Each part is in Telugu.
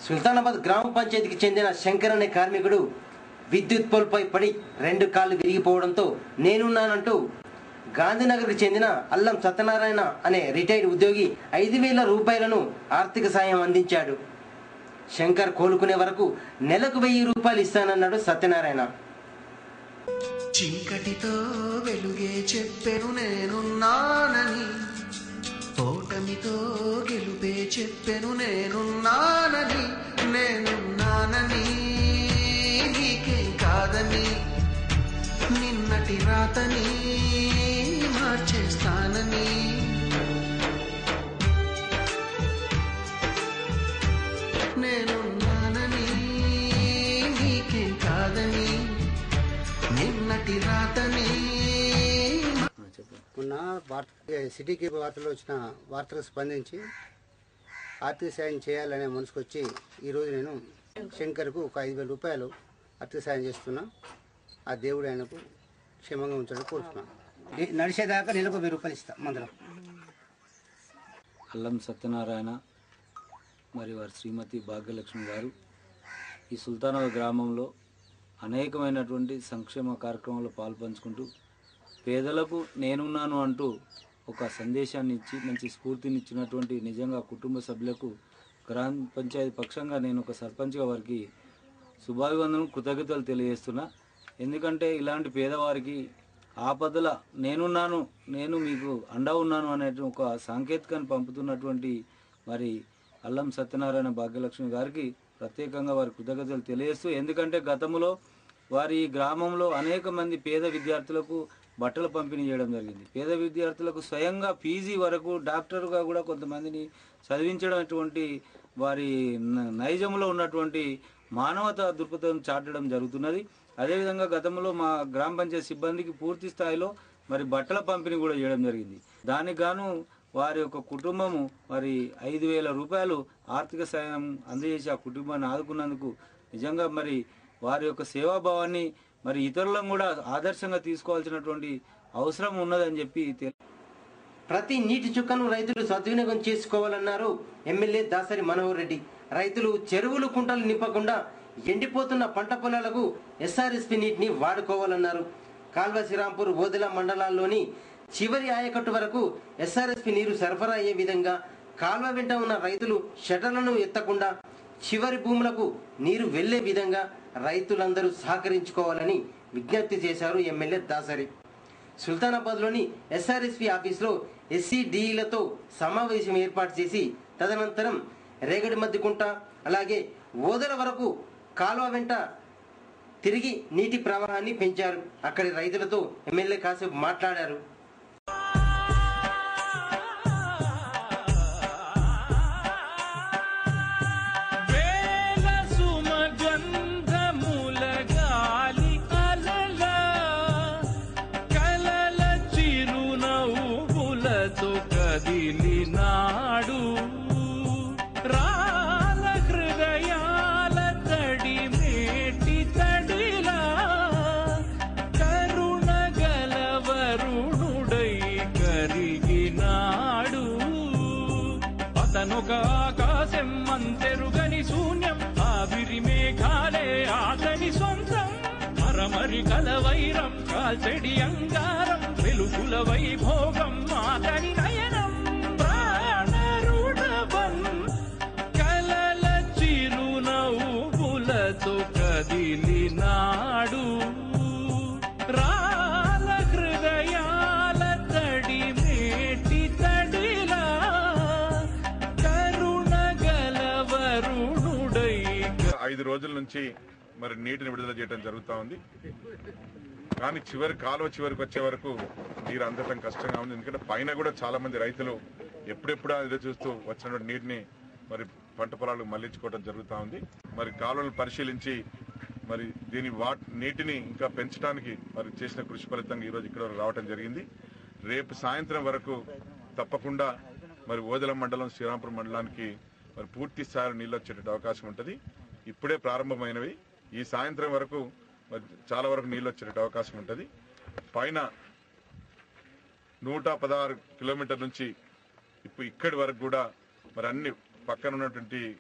సుల్తానాబాద్ గ్రామ పంచాయతీకి చెందిన శంకర్ అనే కార్మికుడు విద్యుత్ పోల్పై పడి రెండు కాళ్ళు విరిగిపోవడంతో నేనున్నానంటూ గాంధీనగర్కు చెందిన అల్లం సత్యనారాయణ అనే రిటైర్డ్ ఉద్యోగి ఐదు వేల రూపాయలను ఆర్థిక సాయం అందించాడు శంకర్ కోలుకునే వరకు నెలకు వెయ్యి రూపాయలు ఇస్తానన్నాడు సత్యనారాయణ చీకటితో వెలుగే చెప్పెను నేనున్నానని ఓటమితో గెలుపే చెప్పెను నేనున్నానని నేనున్నానని నీకేం కాదని నిన్నటి రాతని మార్చేస్తానని నేనున్నానని నీకేం కాదని నిన్నటి రాతని మొన్న వార్త సిటీకి వార్తలో వచ్చిన వార్తలకు స్పందించి ఆర్థిక సాయం చేయాలనే మనసుకొచ్చి ఈరోజు నేను శంకర్కు ఒక ఐదు వేల రూపాయలు ఆర్థిక సాయం చేస్తున్నా ఆ దేవుడు ఆయనకు క్షేమంగా ఉంచాలని కోరుతున్నాను నే- నడిచేదాకా నెలకు వెయ్యి రూపాయలు ఇస్తా మందులో అల్లం సత్యనారాయణ మరి వారి శ్రీమతి భాగ్యలక్ష్మి గారు ఈ సుల్తానాబాద్ గ్రామంలో అనేకమైనటువంటి సంక్షేమ కార్యక్రమాల్లో పాల్పంచుకుంటూ పేదలకు నేనున్నాను అంటూ ఒక సందేశాన్ని ఇచ్చి మంచి స్ఫూర్తినిచ్చినటువంటి నిజంగా కుటుంబ సభ్యులకు గ్రామ పంచాయతీ పక్షంగా నేను ఒక సర్పంచ్గా వారికి శుభాభివందనం కృతజ్ఞతలు తెలియజేస్తున్నా ఎందుకంటే ఇలాంటి పేదవారికి ఆపదల నేనున్నాను నేను మీకు అండా ఉన్నాను అనే ఒక సాంకేతికాన్ని పంపుతున్నటువంటి మరి అల్లం సత్యనారాయణ భాగ్యలక్ష్మి గారికి ప్రత్యేకంగా వారి కృతజ్ఞతలు తెలియజేస్తూ ఎందుకంటే గతంలో వారి ఈ గ్రామంలో అనేక మంది పేద విద్యార్థులకు బట్టలు పంపిణీ చేయడం జరిగింది పేద విద్యార్థులకు స్వయంగా పీజీ వరకు డాక్టర్గా కూడా కొంతమందిని చదివించడం అటువంటి వారి న- నైజంలో ఉన్నటువంటి మానవత దృక్పథం చాటడం జరుగుతున్నది అదేవిధంగా గతంలో మా గ్రామ పంచాయతీ సిబ్బందికి పూర్తి స్థాయిలో మరి బట్టల పంపిణీ కూడా చేయడం జరిగింది దానికి గాను వారి యొక్క కుటుంబము మరి ఐదు వేల రూపాయలు ఆర్థిక సాయం అందజేసి ఆ కుటుంబాన్ని ఆదుకున్నందుకు నిజంగా మరి వారి యొక్క సేవాభావాన్ని మరి ఇతరులను కూడా ఆదర్శంగా తీసుకోవాల్సినటువంటి అవసరం ఉన్నదని చెప్పి తెలి- ప్రతి నీటి చుక్కను రైతులు సద్వినియోగం చేసుకోవాలన్నారు ఎమ్మెల్యే దాసరి మనోహర్ రెడ్డి రైతులు చెరువులు కుంటలు నింపకుండా ఎండిపోతున్న పంట పొలాలకు ఎస్ఆర్ఎస్పి నీటిని వాడుకోవాలన్నారు కాల్వ శ్రీరాంపూర్ ఓదెల మండలాల్లోని చివరి ఆయకట్టు వరకు ఎస్ఆర్ఎస్పి నీరు సరఫరా అయ్యే విధంగా కాల్వ వెంట ఉన్న రైతులు షటర్లను ఎత్తకుండా చివరి భూములకు నీరు వెళ్లే విధంగా రైతులందరూ సహకరించుకోవాలని విజ్ఞప్తి చేశారు ఎమ్మెల్యే దాసరి సుల్తానాబాద్లోని ఎస్ఆర్ఎస్పి ఆఫీసులో ఎస్సీ డిఈలతో సమావేశం ఏర్పాటు చేసి తదనంతరం రేగడి మద్దికుంట అలాగే ఓదల వరకు కాలువ వెంట తిరిగి నీటి ప్రవాహాన్ని పెంచారు అక్కడి రైతులతో ఎమ్మెల్యే కాసేపు మాట్లాడారు వేల సుమగంధముల గాలి అలల కలల చిరునవ్వులతో కదిలినాడు రాల హృదయాల తడి మేటి తడిలా కరుణ గలవరుణుడై కరిగినాడు అతనొక ఆకాశం అంతెరుగని శూన్యం ఆవిరి మేఘాలే ఆతని సొంతం మరమరి కలవైరం కాల్చెడి అంగారం వెలుగుల వైభోగం ఆతని నయనం ప్రాణరుడవన్ కలల చిరునవ్వులతో కదిలినాడు రాల హృదయాల తడి మేటి తడిలా కరుణ గలవరుణుడై ఐదు రోజుల నుంచి మరి నీటిని విడుదల చేయడం జరుగుతూ ఉంది కానీ చివరి కాలువ చివరికి వచ్చే వరకు నీరు అందటం కష్టంగా ఉంది ఎందుకంటే పైన కూడా చాలా మంది రైతులు ఎప్పుడెప్పుడు ఎదురు చూస్తూ వచ్చినటువంటి నీటిని మరి పంట పొలాలకు మళ్లించుకోవడం జరుగుతూ ఉంది మరి కాలువలను పరిశీలించి మరి దీని వా నీటిని ఇంకా పెంచడానికి మరి చేసిన కృషి ఫలితంగా ఈరోజు ఇక్కడ వరకు రావడం జరిగింది రేపు సాయంత్రం వరకు తప్పకుండా మరి ఓదెల మండలం శ్రీరాంపురం మండలానికి మరి పూర్తి స్థాయిలో నీళ్ళు వచ్చేట అవకాశం ఉంటుంది ఇప్పుడే ప్రారంభమైనవి ఈ సాయంత్రం వరకు మరి చాలా వరకు నీళ్ళు వచ్చేట అవకాశం ఉంటుంది పైన నూట పదహారు కిలోమీటర్ నుంచి ఇప్పుడు ఇక్కడి వరకు కూడా మరి అన్ని పక్కన ఉన్నటువంటి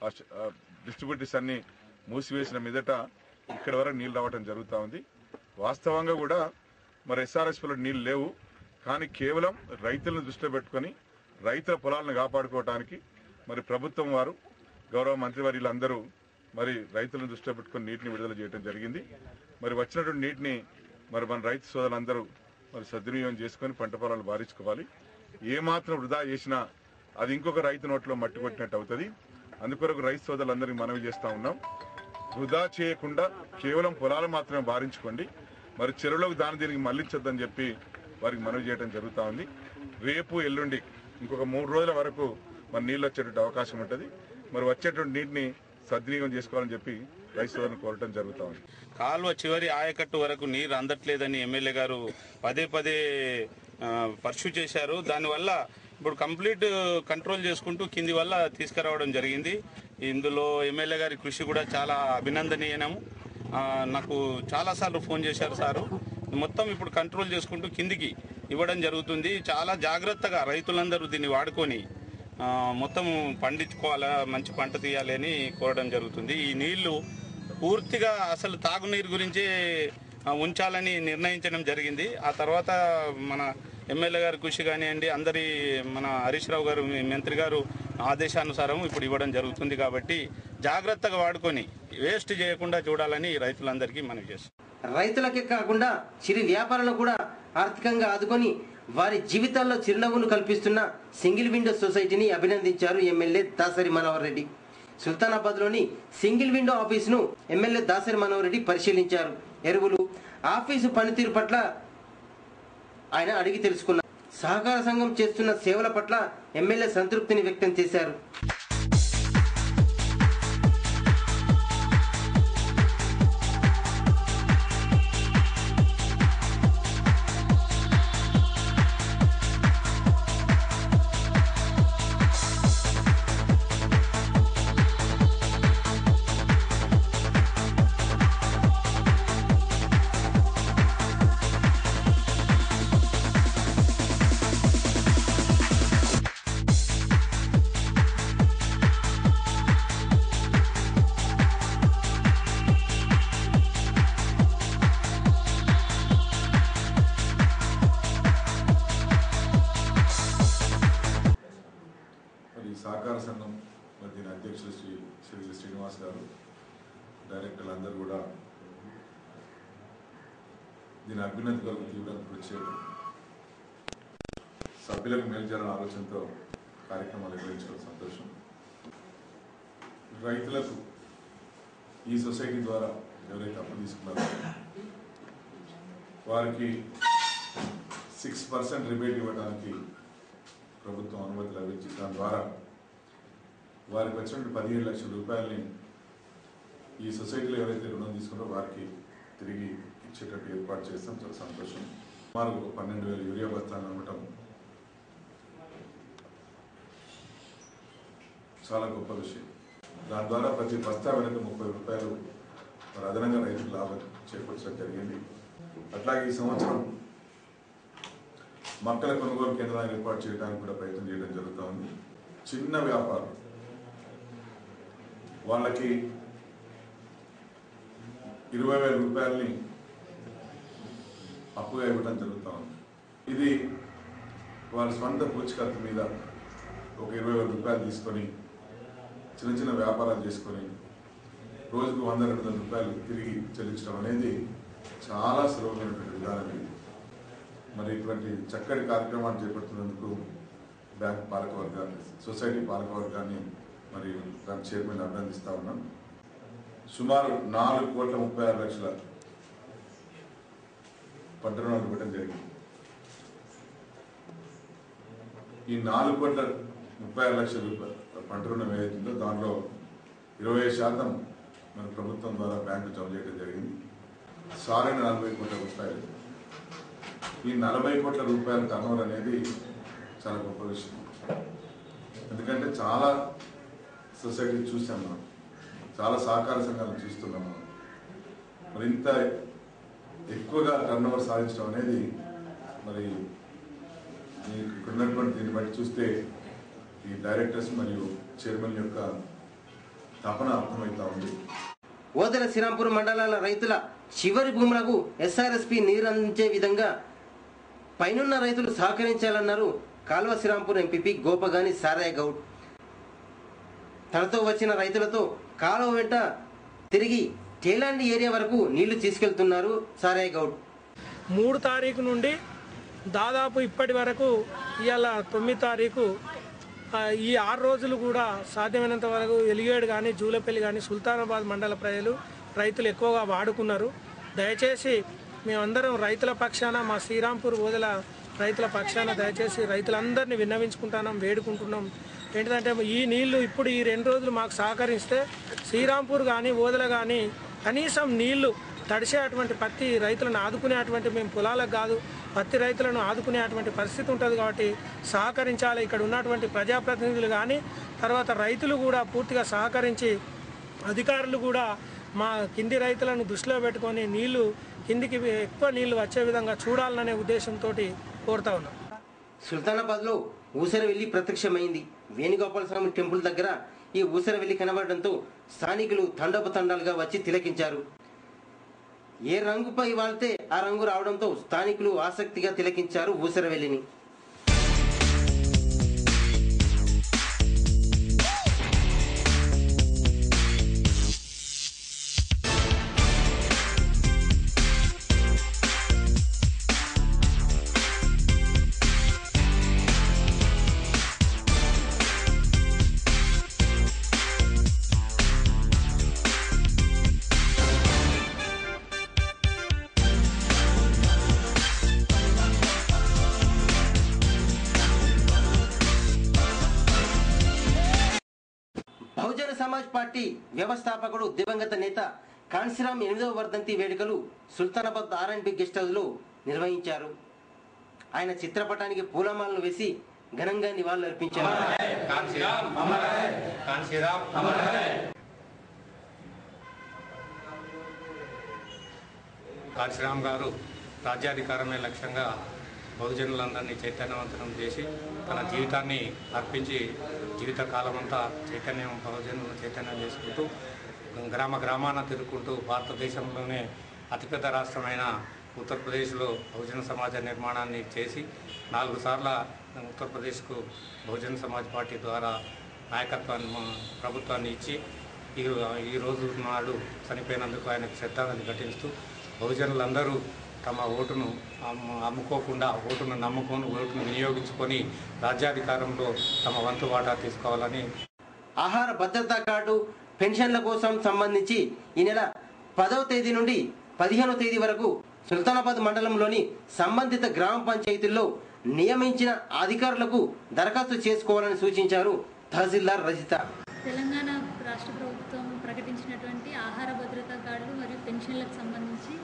డిస్ట్రిబ్యూటర్స్ అన్ని మూసివేసిన మీదట ఇక్కడ వరకు నీళ్లు రావడం జరుగుతూ ఉంది వాస్తవంగా కూడా మరి ఎస్ఆర్ఎస్పీలో నీళ్లు లేవు కానీ కేవలం రైతులను దృష్టిలో పెట్టుకొని రైతుల పొలాలను కాపాడుకోవడానికి మరి ప్రభుత్వం వారు గౌరవ మంత్రివర్యులు అందరూ మరి రైతులను దృష్టిలో పెట్టుకొని నీటిని విడుదల చేయడం జరిగింది మరి వచ్చినటువంటి నీటిని మరి మన రైతు సోదరులందరూ మరి సద్వినియోగం చేసుకొని పంట పొలాలు బారించుకోవాలి ఏ మాత్రం వృధా చేసినా అది ఇంకొక రైతు నోట్లో మట్టి కొట్టినట్టు అవుతుంది అందుకొరకు రైతు సోదరులందరికీ మనవి చేస్తా ఉన్నాం వృధా చేయకుండా కేవలం పొలాలు మాత్రమే బారించుకోండి మరి చెరువులకు దాని దీనికి మళ్లించొద్దని చెప్పి వారికి మనవి చేయడం జరుగుతూ ఉంది రేపు ఎల్లుండి ఇంకొక మూడు రోజుల వరకు మరి నీళ్ళు వచ్చేటువంటి అవకాశం ఉంటుంది మరి వచ్చేటువంటి నీటిని సద్వినియోగం చేసుకోవాలని చెప్పి రైతు సోదరులను కోరటం జరుగుతూ ఉంది కాలువ చివరి ఆయకట్టు వరకు నీరు అందట్లేదని ఎమ్మెల్యే గారు పదే పదే పర్సూ చేశారు దానివల్ల ఇప్పుడు కంప్లీట్ కంట్రోల్ చేసుకుంటూ కింది వల్ల తీసుకురావడం జరిగింది ఇందులో ఎమ్మెల్యే గారి కృషి కూడా చాలా అభినందనీయనము ఆ, నాకు చాలాసార్లు ఫోన్ చేశారు సారు మొత్తం ఇప్పుడు కంట్రోల్ చేసుకుంటూ కిందికి ఇవ్వడం జరుగుతుంది చాలా జాగ్రత్తగా రైతులందరూ దీన్ని వాడుకొని ఆ, మొత్తం పండించుకోవాలా మంచి పంట తీయాలి అని కోరడం జరుగుతుంది ఈ నీళ్లు పూర్తిగా అసలు తాగునీరు గురించి ఆ, ఉంచాలని నిర్ణయించడం జరిగింది ఆ తర్వాత మన ఎమ్మెల్యే గారి కృషి కానివ్వండి అందరి మన హరీష్ రావు గారు మీ మంత్రి గారు ఆదేశానుసారం ఇప్పుడు ఇవ్వడం జరుగుతుంది కాబట్టి జాగ్రత్తగా వాడుకొని వేస్ట్ చేయకుండా చూడాలని రైతులందరికీ మనవి చేస్తాం రైతులకే కాకుండా చిరు వ్యాపారులను కూడా ఆర్థికంగా ఆదుకొని వారి జీవితాల్లో చిరునవ్వును కల్పిస్తున్న సింగిల్ విండో సొసైటీని అభినందించారు ఎమ్మెల్యే దాసరి మనోహర్ రెడ్డి సుల్తానాబాద్ లోని సింగిల్ విండో ఆఫీసును ఎమ్మెల్యే దాసరి మనోహర్ రెడ్డి పరిశీలించారు ఎరువులు ఆఫీసు పనితీరు పట్ల ఆయన అడిగి తెలుసుకున్నారు సహకార సంఘం చేస్తున్న సేవల పట్ల ఎమ్మెల్యే సంతృప్తిని వ్యక్తం చేశారు మరి ఈ సహకార సంఘం మరి దీని అధ్యక్షులు శ్రీ శ్రీ శ్రీనివాస్ గారు డైరెక్టర్లు అందరూ కూడా దీని అభ్యున్నతి కొరకు తీవ్రంగా కృషి చేయడం సభ్యులకు మేలు చేయాలనే ఆలోచనతో కార్యక్రమాలు నిర్వహించడం సంతోషం రైతులకు ఈ సొసైటీ ద్వారా ఎవరైతే అప్పు తీసుకున్నారో వారికి సిక్స్ పర్సెంట్ రిబేట్ ఇవ్వడానికి ప్రభుత్వం అనుమతి లభించి దాని ద్వారా వారికి వచ్చినటువంటి పదిహేడు లక్షల రూపాయలని ఈ సొసైటీలో ఎవరైతే రుణం తీసుకున్నారో వారికి తిరిగి ఇచ్చేటట్టు ఏర్పాటు చేస్తాం చాలా సంతోషం సుమారు ఒక పన్నెండు వేల యూరియా బస్తాలు అమ్మటం చాలా గొప్ప విషయం దాని ద్వారా ప్రతి బస్తా వెనక ముప్పై రూపాయలు మరి అదనంగా రైతులు లాభం చేకూర్చడం జరిగింది అట్లాగే ఈ సంవత్సరం మొక్కల కొనుగోలు కేంద్రాన్ని ఏర్పాటు చేయడానికి కూడా ప్రయత్నం చేయడం జరుగుతూ ఉంది చిన్న వ్యాపారం వాళ్ళకి ఇరవై వేల రూపాయలని అప్పుగా ఇవ్వడం జరుగుతూ ఉంది ఇది వారి స్వంత పూచికత్తు మీద ఒక ఇరవై వేల రూపాయలు తీసుకొని చిన్న చిన్న వ్యాపారాలు చేసుకొని రోజుకు వంద రెండు వందల రూపాయలు తిరిగి చెల్లించడం అనేది చాలా సులభమైనటువంటి విధానం ఇది మరి ఇటువంటి చక్కటి కార్యక్రమాన్ని చేపడుతున్నందుకు బ్యాంక్ పాలకవర్గాన్ని సొసైటీ పాలకవర్గాన్ని మరి దాని చైర్మన్ అభినందిస్తా ఉన్నాం సుమారు నాలుగు కోట్ల ముప్పై ఆరు లక్షల పంట రుణాలు ఇవ్వడం జరిగింది ఈ నాలుగు కోట్ల ముప్పై ఆరు లక్షల రూపాయల పంట రుణం ఏదైతుందో దానిలో ఇరవై ఐదు శాతం మన ప్రభుత్వం ద్వారా బ్యాంకు జమ చేయడం జరిగింది సారైన నలభై కోట్ల రూపాయలు ఈ నలభై కోట్ల రూపాయల టర్నోవర్ అనేది చాలా గొప్ప విషయం ఎందుకంటే చాలా సొసైటీ చూసాం మనం చాలా సహకార సంఘాలను చూస్తున్నాం మనం మరి ఇంత ఎక్కువగా టర్నోవర్ సాధించడం అనేది మరి మీకు ఇక్కడ ఉన్నటువంటి దీన్ని బట్టి చూస్తే ఈ డైరెక్టర్స్ మరియు చైర్మన్ యొక్క తపన అర్థమవుతా ఉంది ఓదెల శ్రీరాంపూర్ మండలాల రైతుల చివరి భూములకు ఎస్ఆర్ఎస్పి నీరు అందించే విధంగా పైనున్న రైతులు సహకరించాలన్నారు కాల్వ శ్రీరాంపూర్ ఎంపీపీ గోపగాని సారయ్య గౌడ్ తనతో వచ్చిన రైతులతో కాలువ వెంట తిరిగి టేలాండి ఏరియా వరకు నీళ్లు తీసుకెళ్తున్నారు సారయ్య గౌడ్ మూడు తారీఖు నుండి దాదాపు ఇప్పటి వరకు ఇవాళ తొమ్మిది తారీఖు ఆ, ఈ ఆరు రోజులు కూడా సాధ్యమైనంత వరకు ఎలిగేడు కానీ జూలపల్లి కానీ సుల్తానాబాద్ మండల ప్రజలు రైతులు ఎక్కువగా వాడుకున్నారు దయచేసి మేమందరం రైతుల పక్షాన మా శ్రీరాంపూర్ ఓదల రైతుల పక్షాన దయచేసి రైతులందరినీ విన్నవించుకుంటున్నాం వేడుకుంటున్నాం ఏంటంటే ఈ నీళ్లు ఇప్పుడు ఈ రెండు రోజులు మాకు సహకరిస్తే శ్రీరాంపూర్ కానీ ఓదల కానీ కనీసం నీళ్లు తడిసేటువంటి పత్తి రైతులను ఆదుకునేటువంటి మేము పొలాలకు కాదు పత్తి రైతులను ఆదుకునేటువంటి పరిస్థితి ఉంటుంది కాబట్టి సహకరించాలి ఇక్కడ ఉన్నటువంటి ప్రజాప్రతినిధులు కానీ తర్వాత రైతులు కూడా పూర్తిగా సహకరించి అధికారులు కూడా మా కింది రైతులను దృష్టిలో పెట్టుకొని నీళ్లు కిందికి ఎక్కువ నీళ్లు వచ్చే విధంగా చూడాలనే ఉద్దేశంతో కోరుతా ఉన్నాం సుల్తానాబాద్ లో ఊసరవెల్లి ప్రత్యక్షమైంది వేణుగోపాల స్వామి టెంపుల్ దగ్గర ఈ ఊసరవెల్లి కనబడడంతో స్థానికులు తండోపతండాలుగా వచ్చి తిలకించారు ఏ రంగుపై వాళ్తే ఆ రంగు రావడంతో స్థానికులు ఆసక్తిగా తిలకించారు ఊసరవెల్లిని బహుజన సమాజ్ పార్టీ వ్యవస్థాపకుడు దివంగత నేత కాన్సిరామ్ ఎనిమిదవ వర్ధంతి వేడుకలు Sultanabad R and B guest house లో నిర్వహించారు ఆయన చిత్రపటానికి పూలమాలను వేసి ఘనంగా నివాళులు అర్పించారు కాశీరామ్ గారు రాజ్యాధికారమే లక్ష్యంగా బహుజనులందరినీ చైతన్యవంతం చేసి తన జీవితాన్ని అర్పించి జీవిత కాలమంతా చైతన్యం బహుజనులను చైతన్యం చేసుకుంటూ గ్రామ గ్రామాన తిరుగుకుంటూ భారతదేశంలోనే అతిపెద్ద రాష్ట్రమైన ఉత్తరప్రదేశ్లో బహుజన సమాజ నిర్మాణాన్ని చేసి నాలుగు సార్ల ఉత్తరప్రదేశ్కు బహుజన సమాజ్ పార్టీ ద్వారా నాయకత్వాన్ని మా- ప్రభుత్వాన్ని ఇచ్చి ఈ ఈ రోజు నాడు చనిపోయినందుకు ఆయనకు శ్రద్ధాంజలి ఘటిస్తూ బహుజనులందరూ తమ ఓటును అమ్ము- అమ్ముకోకుండా ఓటును నమ్ముకొని ఓటును వినియోగించుకొని రాజ్యాధికారంలో తమ వంతు వాటా తీసుకోవాలని ఆహార భద్రతా కార్డు పెన్షన్ల కోసం సంబంధించి ఈ నెల పదవ తేదీ నుండి పదిహేనవ తేదీ వరకు సుల్తానాబాద్ మండలంలోని సంబంధిత గ్రామ పంచాయతీల్లో నియమించిన అధికారులకు దరఖాస్తు చేసుకోవాలని సూచించారు తహసీల్దార్ రజిత తెలంగాణ రాష్ట్ర ప్రభుత్వం ప్రకటించినటువంటి ఆహార భద్రతా కార్డులు మరియు పెన్షన్లకు సంబంధించి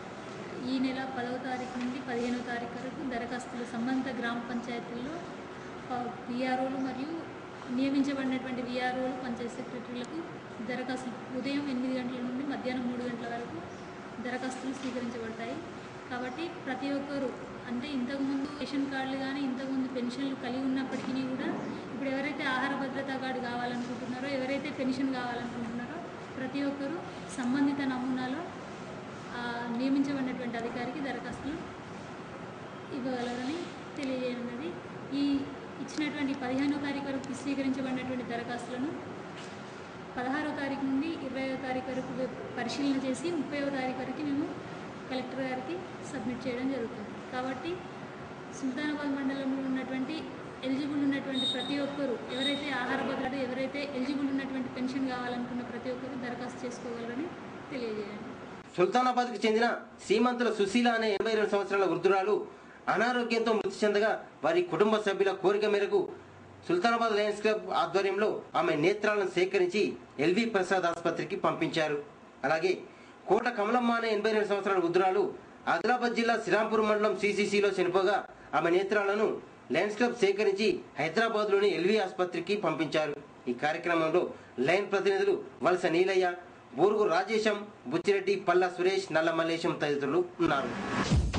ఈ నెల పదవ తారీఖు నుండి పదిహేనవ తారీఖు వరకు దరఖాస్తులు సంబంధిత గ్రామ పంచాయతీల్లో విఆర్ఓలు మరియు నియమించబడినటువంటి విఆర్ఓలు పంచాయతీ సెక్రటరీలకు దరఖాస్తులు ఉదయం ఎనిమిది గంటల నుండి మధ్యాహ్నం మూడు గంటల వరకు దరఖాస్తులు స్వీకరించబడతాయి కాబట్టి ప్రతి ఒక్కరూ అంటే ఇంతకుముందు రేషన్ కార్డులు కానీ ఇంతకుముందు పెన్షన్లు కలిగి ఉన్నప్పటికీ కూడా ఇప్పుడు ఎవరైతే ఆహార భద్రతా కార్డు కావాలనుకుంటున్నారో ఎవరైతే పెన్షన్ కావాలనుకుంటున్నారో ప్రతి ఒక్కరూ సంబంధిత నమూనాలో ఆ, నియమించబడినటువంటి అధికారికి దరఖాస్తులు ఇవ్వగలరని తెలియజేయనున్నది ఈ ఇచ్చినటువంటి పదిహేనో తారీఖు వరకు స్వీకరించబడినటువంటి దరఖాస్తులను పదహారో తారీఖు నుండి ఇరవయో తారీఖు వరకు వె- పరిశీలన చేసి ముప్పైవ తారీఖు వరకు మేము కలెక్టర్ గారికి సబ్మిట్ చేయడం జరుగుతుంది కాబట్టి సుల్తానాబాద్ మండలంలో ఉన్నటువంటి ఎలిజిబుల్ ఉన్నటువంటి ప్రతి ఒక్కరూ ఎవరైతే ఆహార భద్రత ఎవరైతే ఎలిజిబుల్ ఉన్నటువంటి పెన్షన్ కావాలనుకున్న ప్రతి ఒక్కరూ దరఖాస్తు చేసుకోగలరని తెలియజేయండి సుల్తానాబాద్ కు చెందిన శ్రీమంతుల సుశీల అనే ఎనభై రెండు సంవత్సరాల వృద్ధురాలు అనారోగ్యంతో మృతి చెందగా వారి కుటుంబ సభ్యుల కోరిక మేరకు సుల్తానాబాద్ లయన్స్ క్లబ్ ఆధ్వర్యంలో ఆమె నేత్రాలను సేకరించి ఎల్వి ప్రసాద్ ఆసుపత్రికి పంపించారు అలాగే కోట కమలమ్మ అనే ఎనభై రెండు సంవత్సరాల వృద్ధురాలు ఆదిలాబాద్ జిల్లా శ్రీరాంపూర్ మండలం సిసిసిలో చనిపోగా ఆమె నేత్రాలను లయన్స్ క్లబ్ సేకరించి హైదరాబాద్ లోని ఎల్వి ఆసుపత్రికి పంపించారు ఈ కార్యక్రమంలో లయన్ ప్రతినిధులు వలస నీలయ్య బూరుగు రాజేశం బుచ్చిరెడ్డి పల్లా సురేష్ నల్ల మల్లేశం తదితరులు ఉన్నారు